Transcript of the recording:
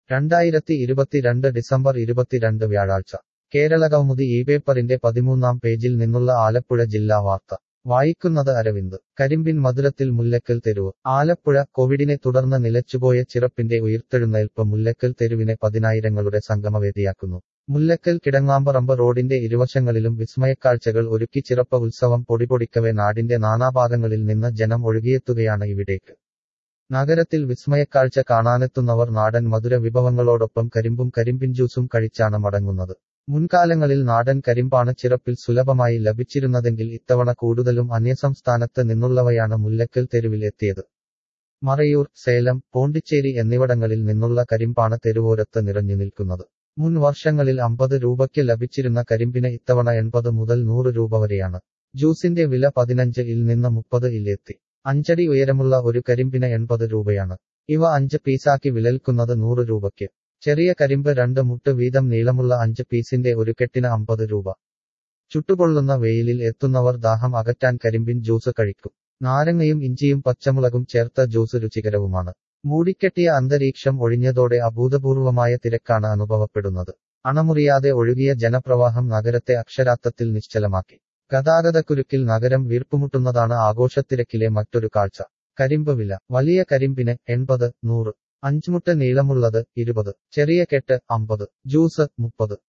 രണ്ടായിരത്തി ഇരുപത്തിരണ്ട് ഡിസംബർ ഇരുപത്തിരണ്ട് വ്യാഴാഴ്ച കേരള കൗമുദി ഈ പേപ്പറിന്റെ പതിമൂന്നാം പേജിൽ നിന്നുള്ള ആലപ്പുഴ ജില്ലാ വാർത്ത വായിക്കുന്നത് അരവിന്ദ് കരിമ്പിൻ മധുരത്തിൽ മുല്ലക്കൽ തെരുവ് ആലപ്പുഴ കോവിഡിനെ തുടർന്ന് നിലച്ചുപോയ ചിറപ്പിന്റെ ഉയിർത്തെഴുന്നേൽപ്പ് മുല്ലക്കൽ തെരുവിനെ പതിനായിരങ്ങളുടെ സംഗമവേദിയാക്കുന്നു മുല്ലക്കൽ കിടങ്ങാമ്പറമ്പ് റോഡിന്റെ ഇരുവശങ്ങളിലും വിസ്മയക്കാഴ്ചകൾ ഒരുക്കി ചിറപ്പ് ഉത്സവം പൊടിപൊടിക്കവെ നാടിന്റെ നാനാഭാഗങ്ങളിൽ നിന്ന് ജനം ഒഴുകിയെത്തുകയാണ് ഇവിടേക്ക് നഗരത്തിൽ വിസ്മയക്കാഴ്ച കാണാനെത്തുന്നവർ നാടൻ മധുര വിഭവങ്ങളോടൊപ്പം കരിമ്പും കരിമ്പിൻ ജ്യൂസും കഴിച്ചാണ് മടങ്ങുന്നത് മുൻകാലങ്ങളിൽ നാടൻ കരിമ്പാണ് ചിറപ്പിൽ സുലഭമായി ലഭിച്ചിരുന്നതെങ്കിൽ ഇത്തവണ കൂടുതലും അന്യസംസ്ഥാനത്ത് നിന്നുള്ളവയാണ് മുല്ലക്കൽ തെരുവിൽ എത്തിയത് മറയൂർ സേലം പോണ്ടിച്ചേരി എന്നിവിടങ്ങളിൽ നിന്നുള്ള കരിമ്പാണ് തെരുവോരത്ത് നിറഞ്ഞു നിൽക്കുന്നത് മുൻ വർഷങ്ങളിൽ അമ്പത് രൂപയ്ക്ക് ലഭിച്ചിരുന്ന കരിമ്പിന് ഇത്തവണ എൺപത് മുതൽ നൂറ് രൂപ വരെയാണ് ജ്യൂസിന്റെ വില പതിനഞ്ച് ഇൽ നിന്ന് മുപ്പത് ഇല്ലെത്തി അഞ്ചടി ഉയരമുള്ള ഒരു കരിമ്പിന് എൺപത് രൂപയാണ് ഇവ അഞ്ച് പീസാക്കി വിലൽക്കുന്നത് നൂറ് രൂപയ്ക്ക് ചെറിയ കരിമ്പ് രണ്ട് മുട്ട് വീതം നീളമുള്ള അഞ്ച് പീസിന്റെ ഒരു കെട്ടിന് അമ്പത് രൂപ ചുട്ടുകൊള്ളുന്ന വെയിലിൽ എത്തുന്നവർ ദാഹം അകറ്റാൻ കരിമ്പിൻ ജ്യൂസ് കഴിക്കും നാരങ്ങയും ഇഞ്ചിയും പച്ചമുളകും ചേർത്ത ജ്യൂസ് രുചികരവുമാണ് മൂടിക്കെട്ടിയ അന്തരീക്ഷം ഒഴിഞ്ഞതോടെ അഭൂതപൂർവമായ തിരക്കാണ് അനുഭവപ്പെടുന്നത് അണമുറിയാതെ ഒഴുകിയ ജനപ്രവാഹം നഗരത്തെ അക്ഷരാർത്ഥത്തിൽ നിശ്ചലമാക്കി ഗതാഗതക്കുരുക്കിൽ നഗരം വീർപ്പുമുട്ടുന്നതാണ് ആഘോഷത്തിരക്കിലെ മറ്റൊരു കാഴ്ച കരിമ്പ് വില വലിയ കരിമ്പിന് എൺപത് നൂറ് അഞ്ചുമുട്ട നീളമുള്ളത് ഇരുപത് ചെറിയ കെട്ട് അമ്പത് ജ്യൂസ് മുപ്പത്